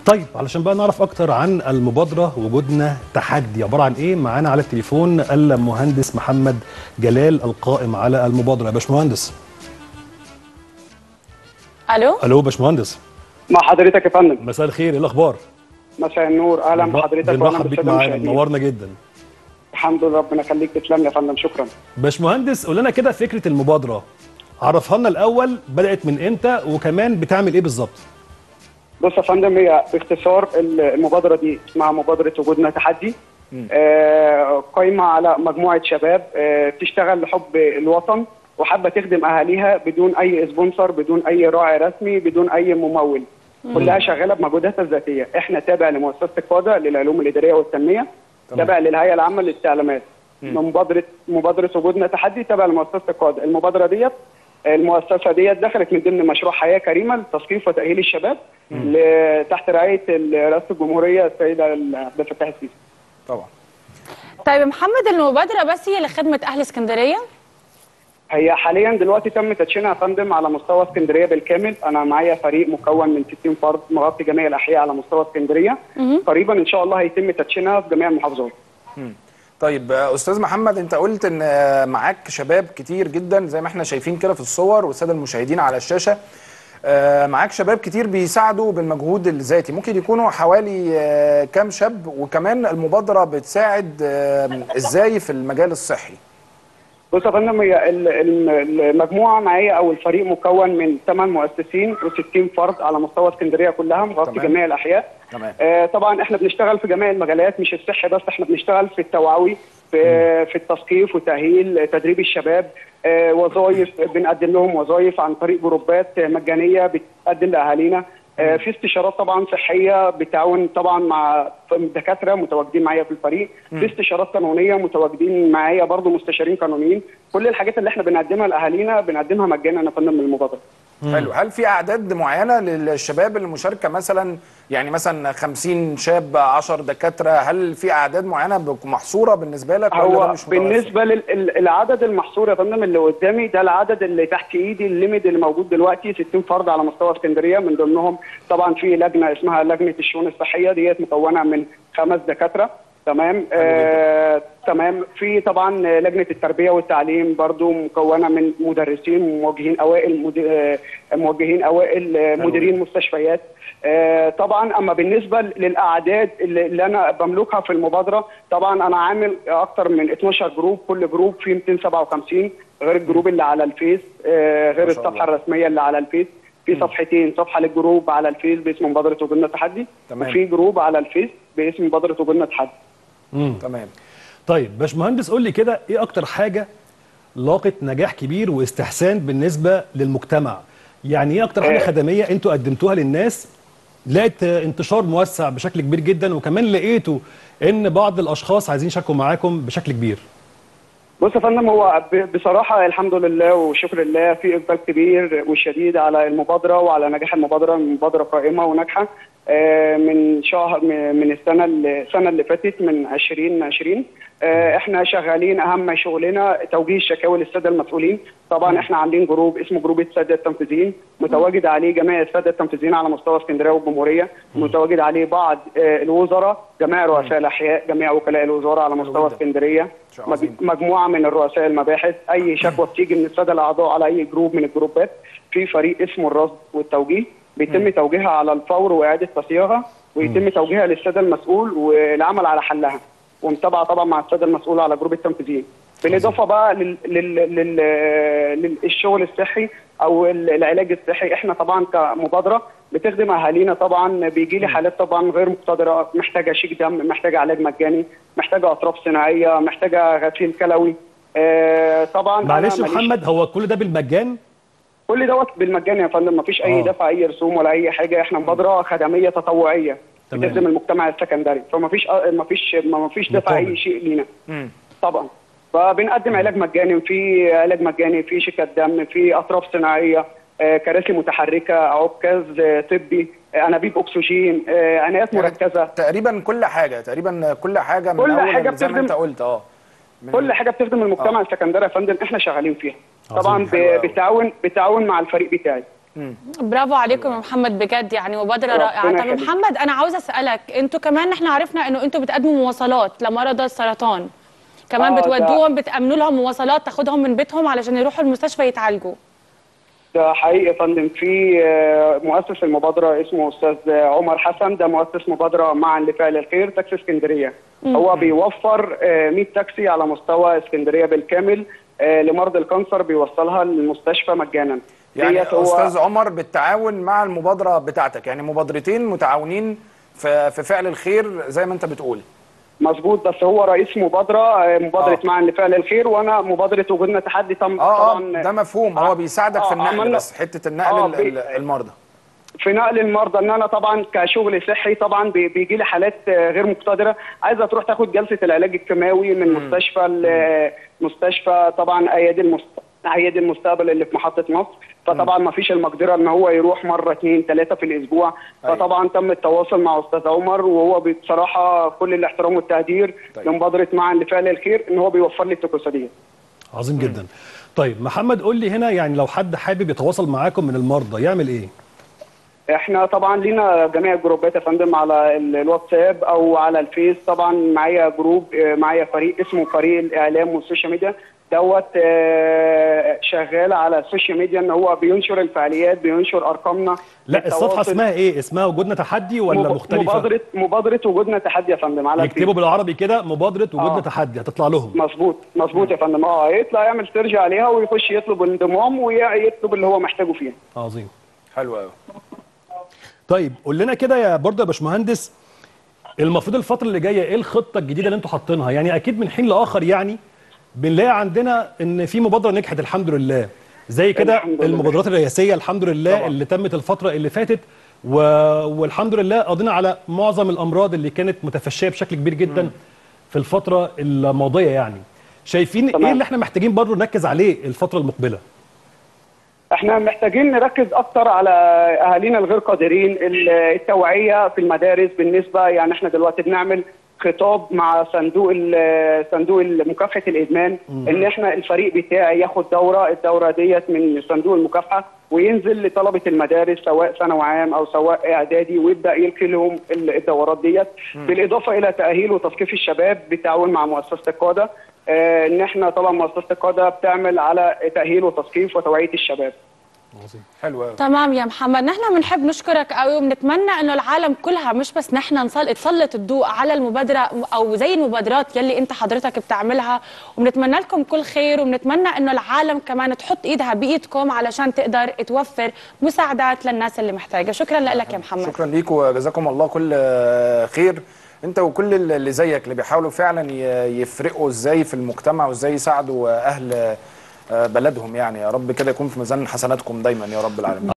طيب علشان بقى نعرف اكتر عن المبادره وجودنا تحدي عباره عن ايه معانا على التليفون المهندس محمد جلال القائم على المبادره يا باشمهندس الو الو باشمهندس مع حضرتك يا فندم مساء الخير ايه الاخبار مساء النور اهلا بحضرتك واهلا بنرحب بيك بالساده معانا المشاهدين منورنا جدا الحمد لله ربنا يخليك تسلم يا فندم شكرا باشمهندس قول لنا كده فكره المبادره عرفها لنا الاول بدات من امتى وكمان بتعمل ايه بالظبط بص يا فندم هي باختصار المبادره دي اسمها مبادره وجودنا تحدي آه قايمه على مجموعه شباب آه بتشتغل لحب الوطن وحابه تخدم اهاليها بدون اي سبونسر بدون اي راعي رسمي بدون اي ممول كلها شغاله بمجهوداتها الذاتيه احنا تابع لمؤسسه القاده للعلوم الاداريه والتنميه تابع للهيئه العامه للاستعلامات مبادره مبادره وجودنا تحدي تابع لمؤسسه القاده المبادره ديت المؤسسه ديت دخلت من ضمن مشروع حياه كريمه لتثقيف وتاهيل الشباب ل- تحت رعايه رئاسه الجمهوريه السيده عبد الفتاح السيسي طبعا طيب يا محمد المبادره بس هي لخدمه اهل اسكندريه هي حاليا دلوقتي تم تدشينها يا فندم على مستوى اسكندريه بالكامل انا معايا فريق مكون من 60 فرد مغطي جميع الاحياء على مستوى اسكندريه قريبا ان شاء الله هيتم تدشينها في جميع المحافظات طيب آه، استاذ محمد انت قلت ان آه، معاك شباب كتير جدا زي ما احنا شايفين كده في الصور والساده المشاهدين على الشاشه آه، معاك شباب كتير بيساعدوا بالمجهود الذاتي ممكن يكونوا حوالي آه، كام شاب وكمان المبادره بتساعد آه، ازاي في المجال الصحي بص يا فندم هي ال- ال- المجموعه معايا او الفريق مكون من 8 مؤسسين و60 فرد على مستوى اسكندريه كلها مغطي تمام. جميع الاحياء تمام آه طبعا احنا بنشتغل في جميع المجالات مش الصحي بس احنا بنشتغل في التوعوي في, في التثقيف وتاهيل تدريب الشباب آه وظائف بنقدم لهم وظائف عن طريق جروبات مجانيه بتقدم لاهالينا آه في استشارات طبعا صحيه بالتعاون طبعا مع دكاتره متواجدين معايا في الفريق في استشارات قانونيه متواجدين معايا برضو مستشارين قانونيين كل الحاجات اللي احنا بنقدمها لاهالينا بنقدمها مجانا يا فندم من المبادره حلو هل في اعداد معينه للشباب المشاركه مثلا يعني مثلا 50 شاب 10 دكاتره هل في اعداد معينه بك- محصوره بالنسبه لك ولا ده هو مش متوفر؟ بالنسبه للعدد المحصور يا فندم اللي قدامي ده العدد اللي تحت ايدي الليميت اللي موجود دلوقتي 60 فرد على مستوى اسكندريه من ضمنهم طبعا في لجنه اسمها لجنه الشؤون الصحيه ديت مكونه من خمس دكاتره تمام آه تمام في طبعا لجنه التربيه والتعليم برضو مكونه من مدرسين موجهين اوائل مد- آه، موجهين اوائل آه، مديرين مستشفيات آه، طبعا اما بالنسبه للاعداد اللي اللي انا بملكها في المبادره طبعا انا عامل اكتر من 12 جروب كل جروب فيه 257 غير الجروب اللي على الفيس آه، غير ما شاء الصفحه الله. الرسميه اللي على الفيس في صفحتين صفحه للجروب على الفيس باسم مبادره وجودنا تحدي تمام. وفي جروب على الفيس باسم مبادره وجودنا تحدي تمام طيب باشمهندس قول لي كده ايه اكتر حاجه لاقت نجاح كبير واستحسان بالنسبه للمجتمع يعني ايه اكتر حاجه آه. خدميه انتوا قدمتوها للناس لقيت آه، انتشار موسع بشكل كبير جدا وكمان لقيتوا ان بعض الاشخاص عايزين يشاركوا معاكم بشكل كبير بص يا فندم هو ب- بصراحه الحمد لله وشكر الله في اقبال كبير وشديد على المبادره وعلى نجاح المبادره المبادره قائمه وناجحه آه، من شهر م- من السنه اللي- السنه اللي فاتت من 2020 آه، احنا شغالين اهم شغلنا توجيه الشكاوي للساده المسؤولين طبعا احنا عاملين جروب اسمه جروب الساده التنفيذيين متواجد عليه جميع الساده التنفيذيين على مستوى اسكندريه والجمهوريه متواجد عليه بعض آه، الوزراء جميع رؤساء الاحياء جميع وكلاء الوزراء على مستوى جدا. اسكندريه شيء مج- عظيم. مجموعه من الرؤساء المباحث اي شكوى بتيجي من الساده الاعضاء على اي جروب من الجروبات في فريق اسمه الرصد والتوجيه بيتم توجيهها على الفور واعاده تصياغها ويتم توجيهها للساده المسؤول والعمل على حلها ومتابعه طبعا مع الساده المسؤول على جروب التنفيذيين بالاضافه بقى لل... لل... لل... للشغل الصحي او ال- العلاج الصحي احنا طبعا كمبادره بتخدم اهالينا طبعا بيجي لي حالات طبعا غير مقتدره محتاجه شيك دم محتاجه علاج مجاني محتاجه اطراف صناعيه محتاجه غسيل كلوي آه طبعا أنا معلش يا ماليش- محمد هو كل ده بالمجان كل دوت بالمجان يا فندم مفيش اي آه. دفع اي رسوم ولا اي حاجه احنا مبادره خدميه تطوعيه تمام. بتخدم المجتمع السكندري فمفيش آه، مفيش مفيش دفع مقابل. اي شيء لينا مم. طبعا فبنقدم علاج مجاني في علاج مجاني في شيكات دم في اطراف صناعيه آه، كراسي متحركه عكاز آه، طبي آه، انابيب اكسجين آه، عنايات يعني مركزه تقريبا كل حاجه تقريبا كل حاجه من كل اول حاجة زي ما بتخدم- انت قلت اه من- كل حاجه بتخدم المجتمع السكندري يا فندم احنا شغالين فيها عظيم. طبعا حلو أوي. ب- بالتعاون بالتعاون مع الفريق بتاعي برافو عليكم يا محمد بجد يعني مبادره ربنا رائعه طب يا يخليك. محمد انا عاوزه اسالك انتوا كمان احنا عرفنا انه انتوا بتقدموا مواصلات لمرضى السرطان كمان آه، ده- بتودوهم بتامنوا لهم مواصلات تاخدهم من بيتهم علشان يروحوا المستشفى يتعالجوا ده حقيقي يا فندم في آه، مؤسس المبادره اسمه استاذ عمر حسن ده مؤسس مبادره معا لفعل الخير تاكسي اسكندريه هو بيوفر آه، 100 تاكسي على مستوى اسكندريه بالكامل آه، لمرضى الكانسر بيوصلها للمستشفى مجانا يعني ديت هو- استاذ عمر بالتعاون مع المبادره بتاعتك يعني مبادرتين متعاونين في في فعل الخير زي ما انت بتقول مظبوط بس هو رئيس مبادره آه، مبادره آه. معا لفعل الخير وانا مبادره وجودنا تحدي تم اه اه طبعا ده مفهوم هو آه، بيساعدك آه، في النقل عملنا- بس حته النقل آه، ال- بي- ال- المرضى في نقل المرضى ان انا طبعا كشغل صحي طبعا بي- بيجي لي حالات آه، غير مقتدره عايزه تروح تاخد جلسه العلاج الكيماوي من مستشفى ل- مستشفى طبعا ايادي المست... ايادي المستقبل اللي في محطه مصر فطبعا ما فيش المقدره ان هو يروح مره اثنين ثلاثه في الاسبوع أيوة. فطبعا تم التواصل مع استاذ عمر وهو بصراحه كل الاحترام والتقدير طيب. لمبادره معا لفعل الخير ان هو بيوفر لي التكوسه دي عظيم جدا طيب محمد قول لي هنا يعني لو حد حابب يتواصل معاكم من المرضى يعمل ايه احنا طبعا لينا جميع الجروبات يا فندم على ال- الواتساب او على الفيس طبعا معايا جروب آه، معايا فريق اسمه فريق الاعلام والسوشيال ميديا دوت آه، شغال على السوشيال ميديا ان هو بينشر الفعاليات بينشر ارقامنا لا الصفحه بالتواصل. اسمها ايه اسمها وجودنا تحدي ولا مب- مختلفه مبادره مبادره وجودنا تحدي يا فندم على يكتبوا الفيس بالعربي كده مبادره وجودنا آه. تحدي هتطلع لهم مظبوط مظبوط يا فندم اه يطلع يعمل سيرج عليها ويخش يطلب الانضمام ويطلب اللي هو محتاجه فيها عظيم حلو قوي طيب قول لنا كده يا برضه يا باشمهندس المفروض الفتره اللي جايه ايه الخطه الجديده اللي انتوا حاطينها يعني اكيد من حين لاخر يعني بنلاقي عندنا ان في مبادره نجحت الحمد لله زي كده الحمد لله. المبادرات الرئاسيه الحمد لله طبعا. طبعا. اللي تمت الفتره اللي فاتت و... والحمد لله قضينا على معظم الامراض اللي كانت متفشيه بشكل كبير جدا في الفتره الماضيه يعني شايفين تمام. ايه اللي احنا محتاجين برضه نركز عليه الفتره المقبله احنا محتاجين نركز اكتر على اهالينا الغير قادرين ال- التوعيه في المدارس بالنسبه يعني احنا دلوقتي بنعمل خطاب مع صندوق ال- صندوق مكافحه الادمان ان احنا الفريق بتاعي ياخد دوره الدوره ديت من صندوق المكافحه وينزل لطلبه المدارس سواء ثانوي عام او سواء اعدادي ويبدا يلقي لهم ال- الدورات ديت بالاضافه الى تاهيل وتثقيف الشباب بالتعاون مع مؤسسه القاده آه، ان احنا طبعا مؤسسه القاده بتعمل على تاهيل وتثقيف وتوعيه الشباب حلو قوي تمام يا محمد نحن بنحب نشكرك قوي وبنتمنى انه العالم كلها مش بس نحن نسل- تسلط الضوء على المبادره او زي المبادرات يلي انت حضرتك بتعملها وبنتمنى لكم كل خير وبنتمنى انه العالم كمان تحط ايدها بايدكم علشان تقدر توفر مساعدات للناس اللي محتاجه شكرا لك يا محمد شكرا ليكم وجزاكم الله كل آه، خير انت وكل اللي زيك اللي بيحاولوا فعلا ي- يفرقوا ازاي في المجتمع وازاي يساعدوا اهل آه، بلدهم يعني يا رب كده يكون في ميزان حسناتكم دايما يا رب العالمين